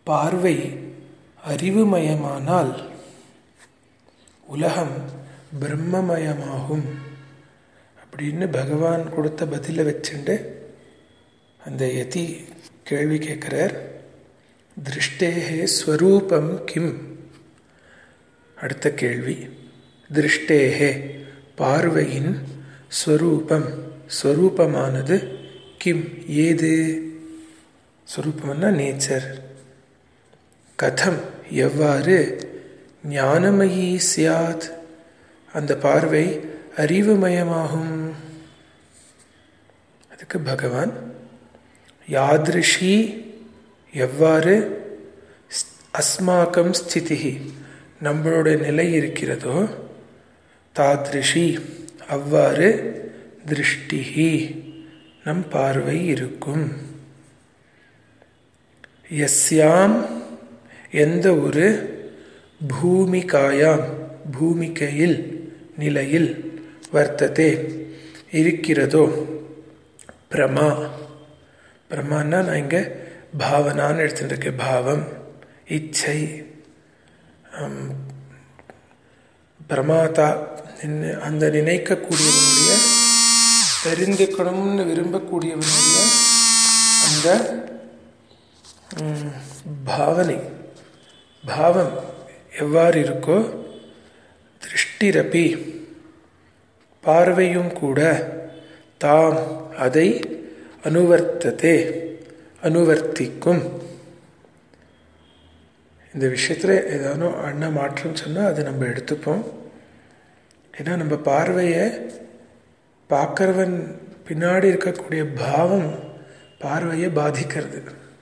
பார்வை அறிவுமயமானால் உலகம் பிரம்மமயமாகும் அப்படின்னு பகவான் கொடுத்த பதிலை வச்சுண்டு அந்த யதி கேள்வி கேட்குறார் திருஷ்டேகே ஸ்வரூபம் கிம் அடுத்த கேள்வி திருஷ்டேகே பார்வையின் ஸ்வரூபம் ஸ்வரூபமானது கிம் ஏது ஸ்வரூபம்னா நேச்சர் கதம் எவ்வாறு ஞானமயி சியாத் அந்த பார்வை அறிவுமயமாகும் அதுக்கு பகவான் யாதிருஷி எவ்வாறு அஸ்மாக்கம் ஸ்திதி நம்மளோட நிலை இருக்கிறதோ தாதிருஷி அவ்வாறு திருஷ்டிஹி நம் பார்வை இருக்கும் எஸ்யாம் எந்த ஒரு பூமிகாயாம் பூமிகையில் நிலையில் வர்த்ததே இருக்கிறதோ பிரமா பிரமான்னா நான் இங்கே பாவனான்னு எடுத்துட்டு இருக்கேன் பாவம் இச்சை பிரமாதா அந்த நினைக்கக்கூடியவனுடைய தெரிந்துக்கணும்னு விரும்பக்கூடியவனுடைய அந்த பாவனை பாவம் எவ்வாறு இருக்கோ திருஷ்டிரப்பி பார்வையும் கூட தாம் அதை அனுவர்த்ததே அனுவர்த்திக்கும் இந்த விஷயத்தில் ஏதானோ அண்ணா மாற்றம் சொன்னால் அதை நம்ம எடுத்துப்போம் ஏன்னா நம்ம பார்வையை பார்க்குறவன் பின்னாடி இருக்கக்கூடிய பாவம் பார்வையை பாதிக்கிறது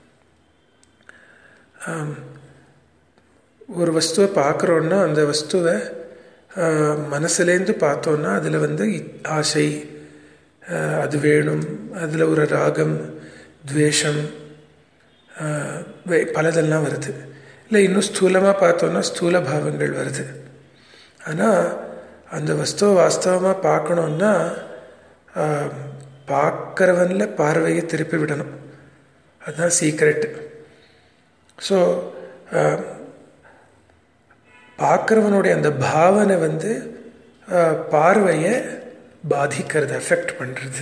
ஒரு வஸ்துவை பார்க்குறோன்னா அந்த வஸ்துவை மனசுலேருந்து பார்த்தோன்னா அதில் வந்து ஆசை அது வேணும் அதில் ஒரு ராகம் துவேஷம் பலதெல்லாம் வருது இல்லை இன்னும் ஸ்தூலமாக பார்த்தோன்னா ஸ்தூல பாவங்கள் வருது ஆனால் அந்த வஸ்துவை வாஸ்தவமாக பார்க்கணுன்னா பார்க்குறவனில் பார்வையை திருப்பி விடணும் அதுதான் சீக்ரெட்டு ஸோ பார்க்குறவனுடைய அந்த பாவனை வந்து பார்வையை பாதிக்கிறது அஃபெக்ட் பண்ணுறது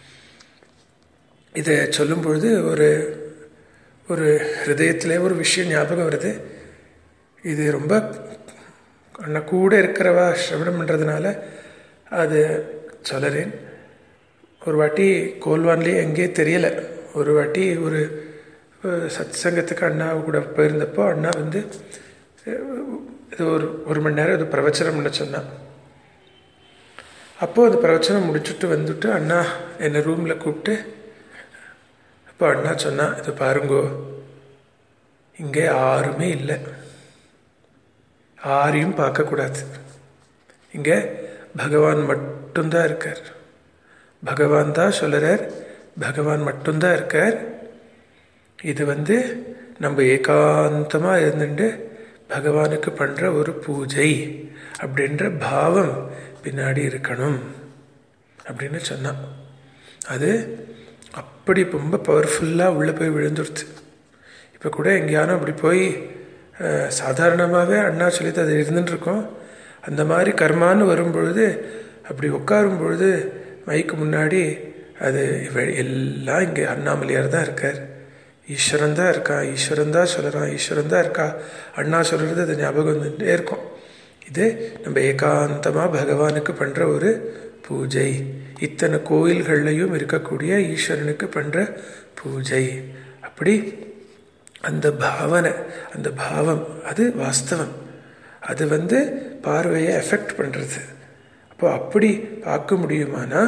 இதை சொல்லும் பொழுது ஒரு ஒரு ஹிருதயத்தில் ஒரு விஷயம் ஞாபகம் வருது இது ரொம்ப அண்ணா கூட இருக்கிறவா சிரவணம் பண்ணுறதுனால அது சொல்லுறேன் ஒரு வாட்டி கோல்வான்லேயே எங்கேயே தெரியலை ஒரு வாட்டி ஒரு சத் சங்கத்துக்கு அண்ணா கூட போயிருந்தப்போ அண்ணா வந்து இது ஒரு ஒரு மணி நேரம் இது பிரவச்சனம் பண்ண சொன்னான் அப்போது அந்த பிரவச்சனம் முடிச்சுட்டு வந்துட்டு அண்ணா என்னை ரூமில் கூப்பிட்டு அப்போ அண்ணா சொன்னா இது பாருங்கோ இங்கே யாருமே இல்லை யாரையும் பார்க்கக்கூடாது இங்கே பகவான் மட்டும்தான் இருக்கார் பகவான் தான் சொல்லுறார் பகவான் மட்டும்தான் இருக்கார் இது வந்து நம்ம ஏகாந்தமாக இருந்துட்டு பகவானுக்கு பண்ணுற ஒரு பூஜை அப்படின்ற பாவம் பின்னாடி இருக்கணும் அப்படின்னு சொன்னான் அது அப்படி ரொம்ப பவர்ஃபுல்லாக உள்ளே போய் விழுந்துடுது இப்போ கூட எங்கேயானோ அப்படி போய் சாதாரணமாகவே அண்ணா சொல்லிட்டு அது இருந்துட்டுருக்கோம் அந்த மாதிரி கர்மான்னு வரும்பொழுது அப்படி உட்காரும் பொழுது மைக்கு முன்னாடி அது எல்லாம் இங்கே அண்ணாமலையார் தான் இருக்கார் ஈஸ்வரன் தான் இருக்கா ஈஸ்வரன் தான் சொல்கிறான் ஈஸ்வரன் தான் இருக்கா அண்ணா சொல்கிறது அது ஞாபகம் வந்துட்டே இருக்கும் இது நம்ம ஏகாந்தமாக பகவானுக்கு பண்ணுற ஒரு பூஜை இத்தனை கோயில்கள்லையும் இருக்கக்கூடிய ஈஸ்வரனுக்கு பண்ணுற பூஜை அப்படி அந்த பாவனை அந்த பாவம் அது வாஸ்தவம் அது வந்து பார்வையை எஃபெக்ட் பண்ணுறது அப்போ அப்படி பார்க்க முடியுமானா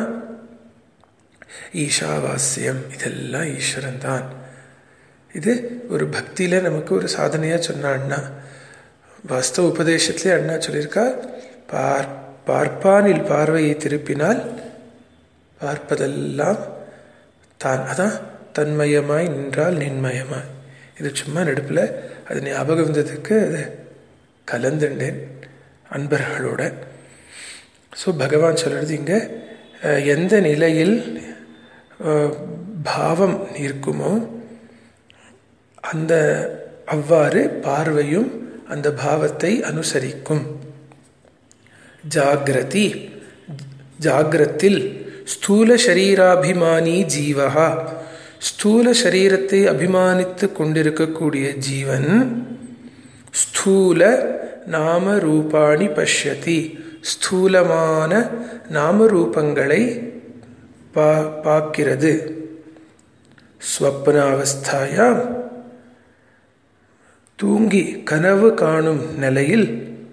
ஈஷாவாஸ்யம் இதெல்லாம் ஈஸ்வரன் தான் இது ஒரு பக்தியில் நமக்கு ஒரு சாதனையாக சொன்ன அண்ணா வாஸ்தவ உபதேசத்திலே அண்ணா சொல்லியிருக்கா பார் பார்ப்பானில் பார்வையை திருப்பினால் பார்ப்பதெல்லாம் தான் அதான் தன்மயமாய் நின்றால் நின்மயமாய் இது சும்மா நடுப்பில் அது ஞாபகம் வந்ததுக்கு அது கலந்துண்டேன் அன்பர்களோட ஸோ பகவான் சொல்கிறது இங்கே எந்த நிலையில் பாவம் இருக்குமோ அந்த அவ்வாறு பார்வையும் அந்த பாவத்தை அனுசரிக்கும் ஜாகிரதி ஜாகிரத்தில் ஸ்தூல சரீராபிமானி ஜீவகா ஸ்தூல சரீரத்தை அபிமானித்து கொண்டிருக்கக்கூடிய ஜீவன் ஸ்தூல நாம ரூபாணி பஷ்யதி ஸ்தூலமான நாமரூபங்களை பா பார்க்கிறது ஸ்வப்னாவஸ்தாயாம் தூங்கி கனவு காணும் நிலையில்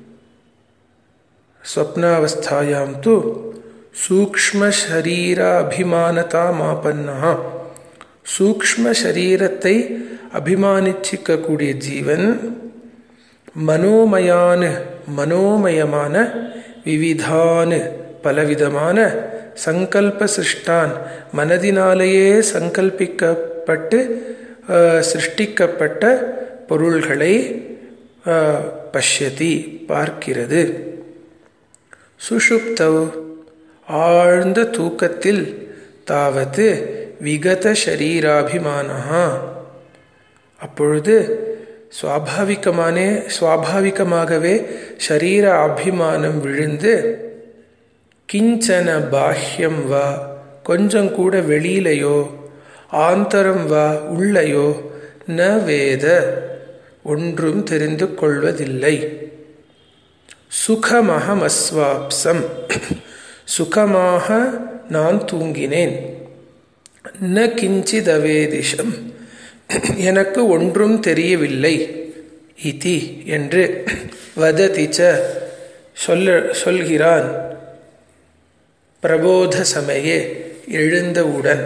ஸ்வப்னாவஸ்தாயாம் து சூக்ம சரீராபிமானதா மாபன்னா சூக்ம சரீரத்தை அபிமானிச்சிக்கக்கூடிய ஜீவன் மனோமயான மனோமயமான விவிதான பலவிதமான சங்கல்ப சிருஷ்டான் மனதினாலேயே சங்கல்பிக்கப்பட்டு சிருஷ்டிக்கப்பட்ட பொருள்களை பஷ்யதி பார்க்கிறது சுஷுப்தவ் ஆழ்ந்த தூக்கத்தில் தாவது விகத ஷரீராபிமானா அப்பொழுது சுவாபாவிகமானே சுவாபாவிகமாகவே ஷரீர அபிமானம் விழுந்து கிஞ்சன பாஹ்யம் வா கொஞ்சம் கூட வெளியிலையோ ஆந்தரம் வா உள்ளையோ ந வேத ஒன்றும் தெரிந்து கொள்வதில்லை சுகமஹமஸ்வாப்சம் சுகமாக நான் தூங்கினேன் ந கிஞ்சிதவேதிஷம் எனக்கு ஒன்றும் தெரியவில்லை இதி என்று வததிச்ச சொல்ல சொல்கிறான் பிரபோத சமயே எழுந்தவுடன்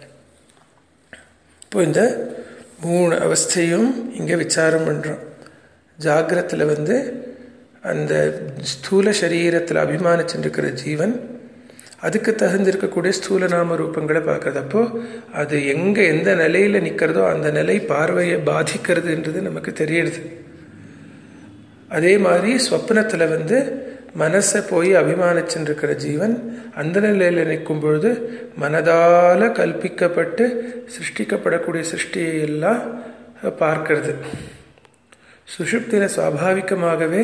இப்போ இந்த மூணு அவஸ்தையும் இங்கே விசாரம் பண்ணுறோம் ஜாகிரத்தில் வந்து அந்த ஸ்தூல சரீரத்தில் அபிமானிச்சுருக்கிற ஜீவன் அதுக்கு தகுந்திருக்கக்கூடிய ஸ்தூல நாம ரூபங்களை பார்க்குறதப்போ அது எங்கே எந்த நிலையில் நிற்கிறதோ அந்த நிலை பார்வையை பாதிக்கிறதுன்றது நமக்கு தெரியுது அதே மாதிரி ஸ்வப்னத்தில் வந்து மனசை போய் அபிமானிச்சுருக்கிற ஜீவன் அந்த நிலையில் நிற்கும் பொழுது மனதால் கல்பிக்கப்பட்டு சிருஷ்டிக்கப்படக்கூடிய சிருஷ்டியை எல்லாம் பார்க்கறது சுஷுப்தியில் சுவாபாவிகமாகவே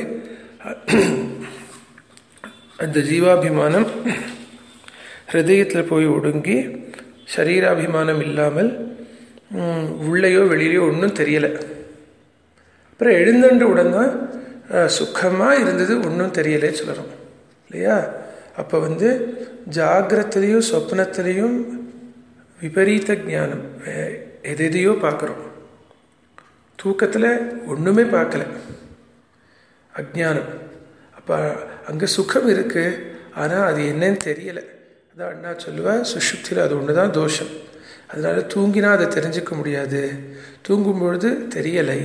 அந்த ஜீவாபிமானம் ஹிருதயத்தில் போய் ஒடுங்கி சரீராபிமானம் இல்லாமல் உள்ளேயோ வெளியிலையோ ஒன்றும் தெரியலை அப்புறம் எழுந்தண்டு உடன் தான் சுகமாக இருந்தது ஒன்றும் தெரியலே சொல்கிறோம் இல்லையா அப்போ வந்து ஜாகிரத்திலையும் சொப்னத்திலையும் விபரீத ஜானம் எதையோ பார்க்குறோம் தூக்கத்தில் ஒன்றுமே பார்க்கல அஜானம் அப்போ அங்கே சுகம் இருக்குது ஆனால் அது என்னன்னு தெரியலை அதான் அண்ணா சொல்லுவா சுஷுப்தியில் அது ஒன்று தான் தோஷம் அதனால தூங்கினா அதை தெரிஞ்சுக்க முடியாது தூங்கும் பொழுது தெரியலை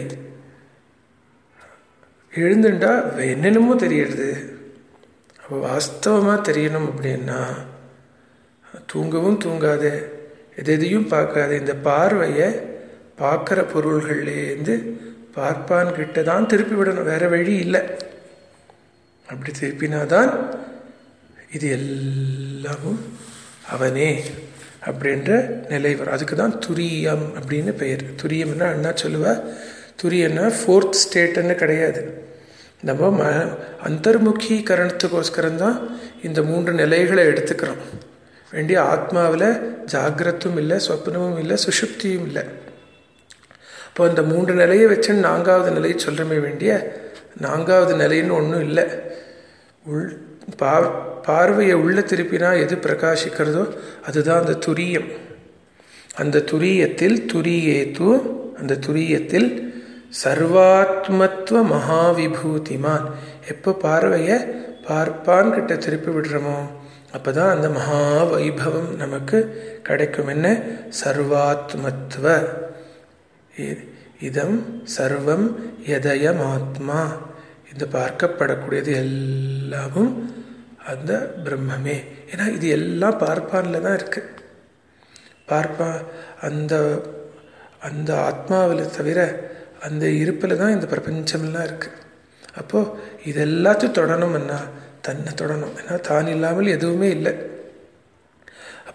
எழுந்துண்டா என்னென்னமோ தெரியறது அப்போ வாஸ்தவமாக தெரியணும் அப்படின்னா தூங்கவும் தூங்காத எதையும் பார்க்காத இந்த பார்வையை பார்க்குற பொருள்கள்லேருந்து பார்ப்பான் கிட்ட தான் திருப்பி விடணும் வேற வழி இல்லை அப்படி திருப்பினாதான் இது எல்லாமும் அவனே அப்படின்ற நிலை வரும் அதுக்கு தான் துரியம் அப்படின்னு பெயர் துரியம்னா அண்ணா சொல்லுவா துரியன்னா ஃபோர்த் ஸ்டேட்டுன்னு கிடையாது நம்ம ம அந்தர்முகீகரணத்துக்கோஸ்கரம் தான் இந்த மூன்று நிலைகளை எடுத்துக்கிறோம் வேண்டிய ஆத்மாவில் ஜாகிரத்தும் இல்லை சொப்னமும் இல்லை சுஷுப்தியும் இல்லை இப்போ அந்த மூன்று நிலையை வச்சு நான்காவது நிலையை சொல்கிறமே வேண்டிய நான்காவது நிலைன்னு ஒன்றும் இல்லை உள் பா பார்வையை உள்ள திருப்பினா எது பிரகாசிக்கிறதோ அதுதான் அந்த துரியம் அந்த துரியத்தில் துரியேத்து அந்த துரியத்தில் சர்வாத்மத்துவ மகாவிபூதிமான் எப்போ பார்வையை பார்ப்பான் கிட்ட திருப்பி விடுறோமோ அப்போதான் அந்த மகா வைபவம் நமக்கு கிடைக்கும் என்ன சர்வாத்மத்துவ இதம் சர்வம் எதயம் ஆத்மா இந்த பார்க்கப்படக்கூடியது எல்லாமும் அந்த பிரம்மமே ஏன்னா இது எல்லாம் பார்ப்பான்ல தான் இருக்கு பார்ப்பா அந்த அந்த ஆத்மாவில் தவிர அந்த இருப்பில் தான் இந்த பிரபஞ்சமெல்லாம் இருக்கு அப்போது இது எல்லாத்தையும் தொடணும்னா தன்னை தொடணும் ஏன்னா தான் இல்லாமல் எதுவுமே இல்லை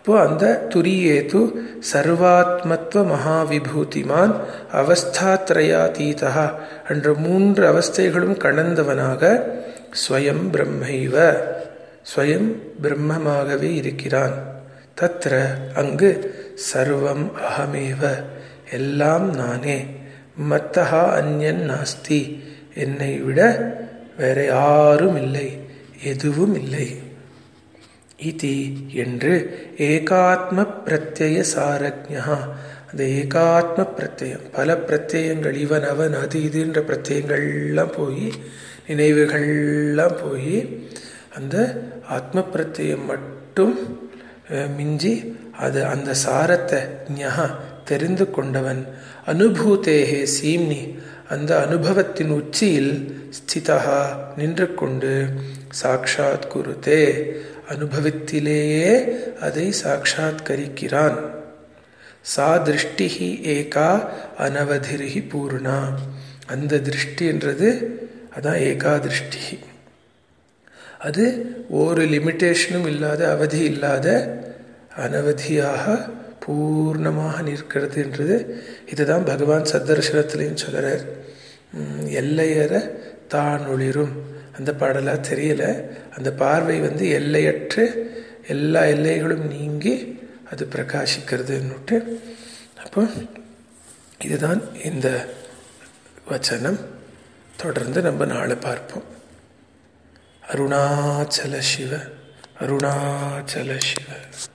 அப்போ அந்த துரியேது சர்வாத்மத்துவ மகாவிபூதிமான் அவஸ்தாத்ரயாதீதா என்ற மூன்று அவஸ்தைகளும் கடந்தவனாக ஸ்வயம் பிரம்மைவ ஸ்வயம் பிரம்மமாகவே இருக்கிறான் தத்ர அங்கு சர்வம் அகமேவ எல்லாம் நானே மத்தகா அந்யன் நாஸ்தி என்னை விட வேற யாரும் இல்லை எதுவும் இல்லை இதி என்று ஏகாத்ம பிரத்யய சாரஜா அந்த ஏகாத்ம பிரத்யம் பல பிரத்யங்கள் இவன் அவன் அது இதுன்ற பிரத்யங்கள்லாம் போய் நினைவுகள்லாம் போய் அந்த ஆத்ம பிரத்யம் மட்டும் மிஞ்சி அது அந்த சாரத்தை ஞா தெரிந்து கொண்டவன் அனுபூதேகே சீம்னி அந்த அனுபவத்தின் உச்சியில் ஸ்திதா நின்று கொண்டு சாட்சாத் குருதே அனுபவத்திலேயே அதை சாட்சாத்கரிக்கிறான் சா திருஷ்டி ஏகா அனவதிரிகி பூர்ணா அந்த திருஷ்டின்றது அதான் ஏகா திருஷ்டி அது ஒரு லிமிட்டேஷனும் இல்லாத அவதி இல்லாத அனவதியாக பூர்ணமாக நிற்கிறதுன்றது இதுதான் பகவான் சத்தர்சனத்திலையும் சொல்கிறார் எல்லையற தான் ஒளிரும் அந்த பாடலாக தெரியல அந்த பார்வை வந்து எல்லையற்று எல்லா எல்லைகளும் நீங்கி அது பிரகாசிக்கிறதுன்னுட்டு அப்போ இதுதான் இந்த வச்சனம் தொடர்ந்து நம்ம நாளை பார்ப்போம் அருணாச்சல சிவ அருணாச்சல சிவ